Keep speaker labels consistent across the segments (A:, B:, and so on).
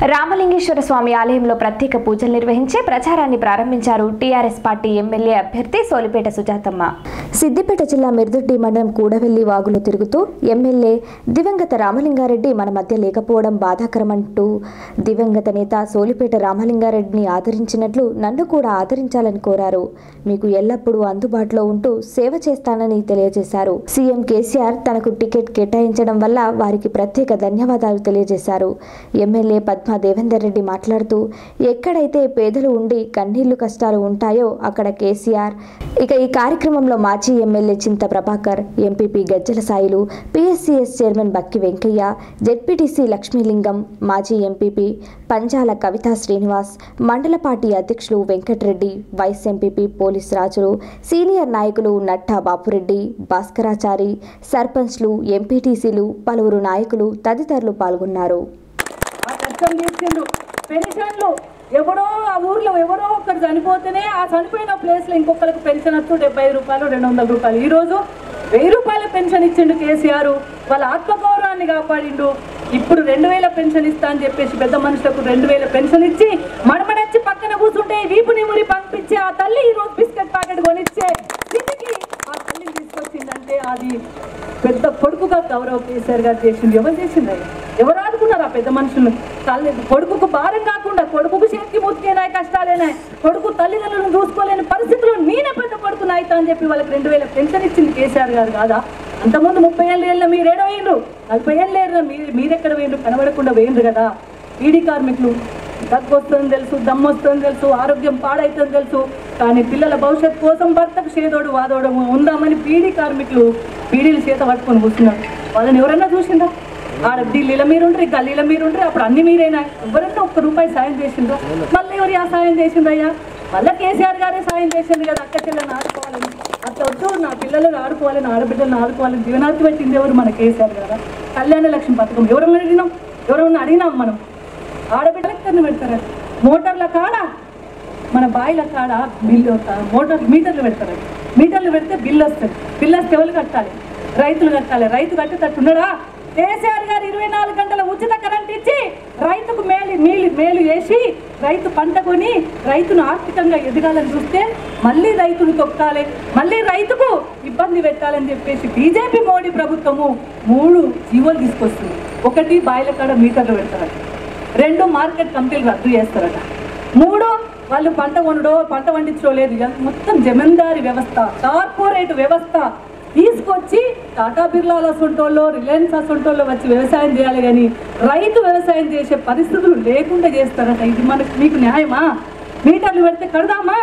A: రామలింగేశ్వర స్వామి ఆలయంలో ప్రత్యేక పూజలు నిర్వహించి ప్రచారాన్ని ప్రారంభించారు టీఆర్ఎస్ పార్టీ ఎమ్మెల్యే అభ్యర్థి సోలిపేట సుజాతమ్మ సిద్దిపేట జిల్లా మిర్దుడ్డి మండలం కూడవెల్లి వాగులో తిరుగుతూ ఎమ్మెల్యే దివంగత రామలింగారెడ్డి మన మధ్య లేకపోవడం బాధాకరమంటూ దివంగత నేత సోలిపేట రామలింగారెడ్డిని ఆదరించినట్లు నన్ను కూడా ఆదరించాలని కోరారు మీకు ఎల్లప్పుడూ అందుబాటులో ఉంటూ సేవ చేస్తానని తెలియజేశారు సీఎం కేసీఆర్ తనకు టికెట్ కేటాయించడం వల్ల వారికి ప్రత్యేక ధన్యవాదాలు తెలియజేశారు ఎమ్మెల్యే పద్మా దేవేందర్ రెడ్డి మాట్లాడుతూ ఎక్కడైతే పేదలు ఉండి కన్నీళ్లు కష్టాలు ఉంటాయో అక్కడ కేసీఆర్ ఇక ఈ కార్యక్రమంలో మాజీ MLA Chinta Prabhakar MPP Gajjala Sailu PSCS chairman Bakki Venkaiah ZPTC Lakshmilingam మాజీ ఎంపీపీ పంజాల కవితా శ్రీనివాస్ మండల పార్టీ అధ్యక్షులు Venkatareddy vice MPP police Rajulu senior నాయకులు నట్టా బాపురెడ్డి భాస్కరాచారి సర్పంచ్లు ఎంపీటీసీలు పలువురు నాయకులు తదితరులు పాల్గొన్నారు
B: ఆ కష్టం తీర్చిండు పెన్షన్లు ఎవరో ఆ ఊర్లో ఎవరో ఒకరు చనిపోతేనే ఆ చనిపోయిన ప్లేస్ లో ఇంకొకరికి పెన్షన్ వచ్చు డెబ్బై రూపాయలు రెండు వందల రూపాయలు ఈ రోజు వెయ్యి రూపాయల పెన్షన్ ఇచ్చిండు కేసీఆర్ వాళ్ళ ఆత్మగౌరవాన్ని కాపాడిండు ఇప్పుడు రెండు వేల పెన్షన్ ఇస్తా అని చెప్పేసి పెద్ద మనుషులకు రెండు వేల పెన్షన్ ఇచ్చి మడమడచ్చి పక్కన కూర్చుంటే వీపు నిమురి పంపించి ఆ తల్లి ఈ రోజు బిస్కెట్ ప్యాకెట్ కొనిచ్చే స్థితికి ఆ తల్లిని తీసుకొచ్చిందంటే అది పెద్ద కొడుకుగా గౌరవ్ కేసీఆర్ గారు చేసింది ఎవరు చేసింది అది? ఎవరు ఆదుకున్నారు ఆ పెద్ద మనుషులు తల్లి కొడుకుకు భారం కాకుండా కొడుకుకు చేతికి ముత్తికేనాయి కష్టాలేనాయి కొడుకు తల్లిదండ్రులను చూసుకోలేని పరిస్థితుల్లో నేనే పెద్ద కొడుకు నాయతా అని చెప్పి వాళ్ళకి రెండు వేల పెన్షన్ ఇచ్చింది కేసీఆర్ గారు కాదా అంతకుముందు ముప్పై ఏళ్ళు ఏళ్ళ మీరు ఏడో వేయండ్రు నలభై ఏళ్ళు ఏళ్ళ మీరు మీరెక్కడ వేయండ్రు కనబడకుండా వేయండ్రు కదా ఈడీ కార్మికులు దగ్గు వస్తుందని తెలుసు దమ్ము వస్తుందని తెలుసు ఆరోగ్యం పాడైతుందని తెలుసు కానీ పిల్లల భవిష్యత్ కోసం భర్తకు చేదోడు వాదోడు ఉందామని పీడీ కార్మికులు పీడీలు చేత పట్టుకొని కూర్చున్నారు వాళ్ళని ఎవరన్నా చూసిందా ఆడ ఢిల్లీల మీరు ఉంటారు గల్లీల మీరు ఉంటారు అప్పుడు అన్ని మీరేనా ఎవరన్నా ఒక్క రూపాయి సాయం చేసిండ్రా మళ్ళీ ఎవరు ఆ సాయం చేసిందయ్యా మళ్ళీ కేసీఆర్ గారే సాయం చేసింది కదా అక్క చెల్లెని ఆడుకోవాలని అట్లా వద్దు నా పిల్లలను ఆడుకోవాలని ఆడబిడ్డలను ఆడుకోవాలని జీవనార్థి పెట్టింది ఎవరు మన కేసీఆర్ గారా కళ్యాణ లక్ష్మి పథకం ఎవరన్నా అడిగినాం ఎవరన్నా అడిగినాం మనం ఆడబిడ్డలెక్కడిని పెడతారు మోటార్ల కాడ మన బాయిల కాడ బిల్లు మోటార్ మీటర్లు పెడతారు మీటర్లు పెడితే బిల్లు వస్తుంది బిల్లు వస్తే ఎవరు కట్టాలి రైతులు కట్టాలి రైతు కట్టేటట్టు ఉన్నాడా కేసీఆర్ గారు ఇరవై నాలుగు గంటల ఉచిత కరెంట్ ఇచ్చి రైతుకు మేలు మేలు మేలు చేసి రైతు పంట కొని రైతును ఆర్థికంగా ఎదగాలని చూస్తే మళ్ళీ రైతును తొక్కాలి మళ్ళీ రైతుకు ఇబ్బంది పెట్టాలని చెప్పేసి బీజేపీ మోడీ ప్రభుత్వము మూడు జీవోలు తీసుకొస్తుంది ఒకటి బాయిల కాడ మీటర్లు పెడతారు రెండు మార్కెట్ కమిటీలు రద్దు చేస్తారట మూడు వాళ్ళు పంట కొనడో పంట పండించడో లేదు ఇక మొత్తం జమీందారీ వ్యవస్థ కార్పొరేట్ వ్యవస్థ తీసుకొచ్చి టాటా బిర్లాల సొంటోళ్ళు రిలయన్స్ అసొంటోళ్ళు వచ్చి వ్యవసాయం చేయాలి కానీ రైతు వ్యవసాయం చేసే పరిస్థితులు లేకుండా చేస్తారట ఇది మనకు మీకు న్యాయమా మీటర్లు పెడితే కడదామా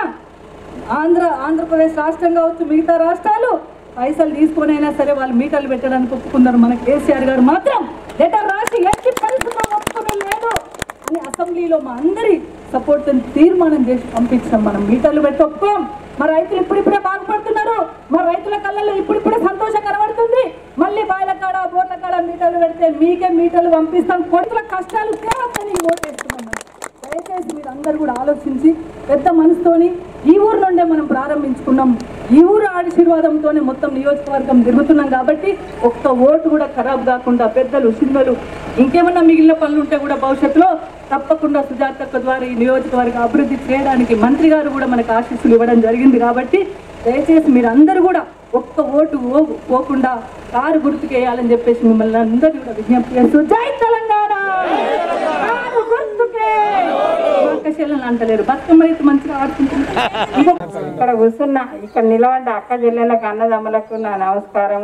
B: ఆంధ్ర ఆంధ్రప్రదేశ్ రాష్ట్రం కావచ్చు మిగతా రాష్ట్రాలు పైసలు తీసుకొని అయినా సరే వాళ్ళు మీటర్లు పెట్టడానికి ఒప్పుకున్నారు మన కేసీఆర్ గారు మాత్రం లెటర్ రాసి ఎట్టి పరిస్థితుల్లో ఒప్పుకునే లేదు అని అసెంబ్లీలో మా అందరి సపోర్ట్ తీర్మానం చేసి పంపించాం మనం మీటర్లు పెట్టి ఒప్పుకోం మా రైతులు ఇప్పుడిప్పుడే బాగుపడుతున్నారు మా రైతుల కళ్ళల్లో ఇప్పుడిప్పుడే సంతోషం కనబడుతుంది మళ్ళీ బాయిల కాడ బోట్ల కాడ మీటర్లు పెడితే మీకే మీటర్లు పంపిస్తాం కొడుకుల కష్టాలు తేవద్దని ఓటేస్తున్నాం మనం. దయచేసి మీరు అందరు కూడా ఆలోచించి పెద్ద మనసుతోని ఈ ఊరు నుండే మనం ప్రారంభించుకున్నాం ఈ ఊరు ఆశీర్వాదంతోనే మొత్తం నియోజకవర్గం తిరుగుతున్నాం కాబట్టి ఒక్క ఓటు కూడా ఖరాబ్ కాకుండా పెద్దలు చిన్నలు ఇంకేమన్నా మిగిలిన పనులు ఉంటే కూడా భవిష్యత్తులో తప్పకుండా సుజాతక్క ద్వారా ఈ నియోజకవర్గ అభివృద్ధి చేయడానికి మంత్రి గారు కూడా మనకు ఆశీస్సులు ఇవ్వడం జరిగింది కాబట్టి దయచేసి మీరు అందరూ కూడా ఒక్క ఓటు ఓ- పోకుండా కారు గుర్తుకేయాలని చెప్పేసి మిమ్మల్ని అందరినీ కూడా విజ్ఞప్తి చేస్తూ జై తెలంగాణ కారు గుర్తుకే అక్కశల్లని అంటలేరు బతుకమ్మ రైతు మంచిగా ఆడుకుంటుంది ఇంకో
C: ఇక్కడ కూర్చున్నా ఇక్కడ నిలబడ్డ అక్క చెల్లెళ్ళకు అన్నదమ్ములకు నా నమస్కారం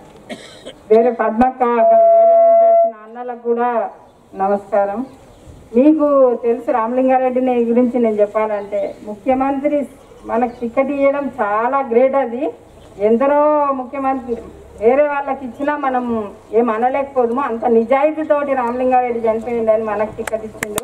C: వేరే పద్మక్క అక్కడ వేరే నుంచి వచ్చిన అన్నలకు కూడా నమస్కారం మీకు తెలుసు రామలింగారెడ్డిని గురించి నేను చెప్పాలంటే ముఖ్యమంత్రి మనకు టికెట్ ఇవ్వడం చాలా గ్రేట్ అది ఎందరో ముఖ్యమంత్రి వేరే వాళ్ళకి ఇచ్చినా మనం ఏం అనలేకపోదుము అంత నిజాయితీతోటి రామలింగారెడ్డి చనిపోయిందని మనకు టికెట్ ఇచ్చిండు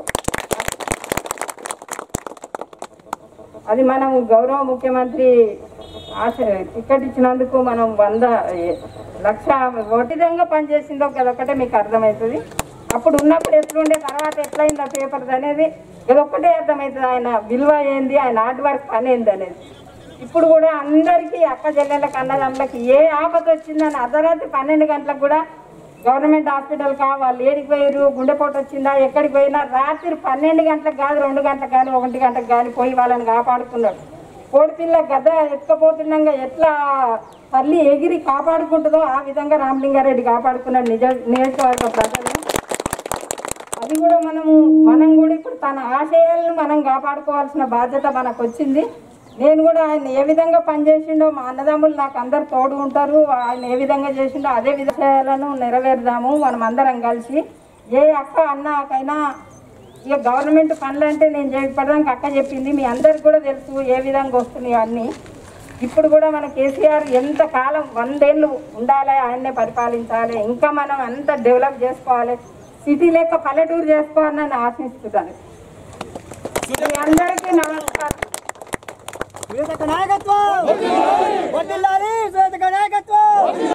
C: అది మనం గౌరవ ముఖ్యమంత్రి ఆశ టికెట్ ఇచ్చినందుకు మనం వంద ఏ- లక్ష ఓటి విధంగా పనిచేసిందో అదొక్కటే మీకు అర్థమవుతుంది అప్పుడు ఉన్నప్పుడు ఎట్లుండే తర్వాత ఎట్లయింది ఆ పేపర్ అనేది ఇదొక్కటే అర్థమవుతుంది ఆయన విలువ ఏంది ఆయన హార్డ్ వర్క్ పని ఏంది అనేది ఇప్పుడు కూడా అందరికీ అక్క చెల్లెళ్ళకి అన్నదమ్ములకి ఏ ఆపద వచ్చిందని అర్ధరాత్రి పన్నెండు గంటలకు కూడా గవర్నమెంట్ హాస్పిటల్ కా వాళ్ళు ఏడికి పోయారు గుండెపోటు వచ్చిందా ఎక్కడికి పోయినా రాత్రి పన్నెండు గంటలకు కాదు రెండు గంటలకు కానీ ఒకటి గంటకు కానీ పోయి వాళ్ళని కాపాడుకున్నాడు కోడిపిల్ల గద్ద ఎత్తుకపోతుండగా ఎట్లా తల్లి ఎగిరి కాపాడుకుంటుందో ఆ విధంగా రామలింగారెడ్డి కాపాడుకున్నాడు నిజ నియోజకవర్గ ప్రజలు అది కూడా మనము మనం కూడా ఇప్పుడు తన ఆశయాలను మనం కాపాడుకోవాల్సిన బాధ్యత మనకు వచ్చింది నేను కూడా ఆయన ఏ విధంగా పనిచేసిండో మా అన్నదమ్ములు నాకు అందరు తోడు ఉంటారు ఆయన ఏ విధంగా చేసిండో అదే విషయాలను నెరవేరుదాము మనం అందరం కలిసి ఏ అక్క అన్నకైనా ఇక గవర్నమెంట్ పనులు అంటే నేను చేయకపోవడానికి అక్క చెప్పింది మీ అందరికి కూడా తెలుసు ఏ విధంగా వస్తున్నాయి అన్నీ ఇప్పుడు కూడా మన కేసీఆర్ ఎంత కాలం వందేళ్ళు ఉండాలి ఆయన్నే పరిపాలించాలి ఇంకా మనం అంత డెవలప్ చేసుకోవాలి సిటీ లెక్క పల్లెటూరు చేసుకోవాలని నేను ఆశిస్తున్నాను మీ అందరికీ నమస్కారం
D: నాయకత్వం వర్ధిల్లాలి శ్వేతక నాయకత్వం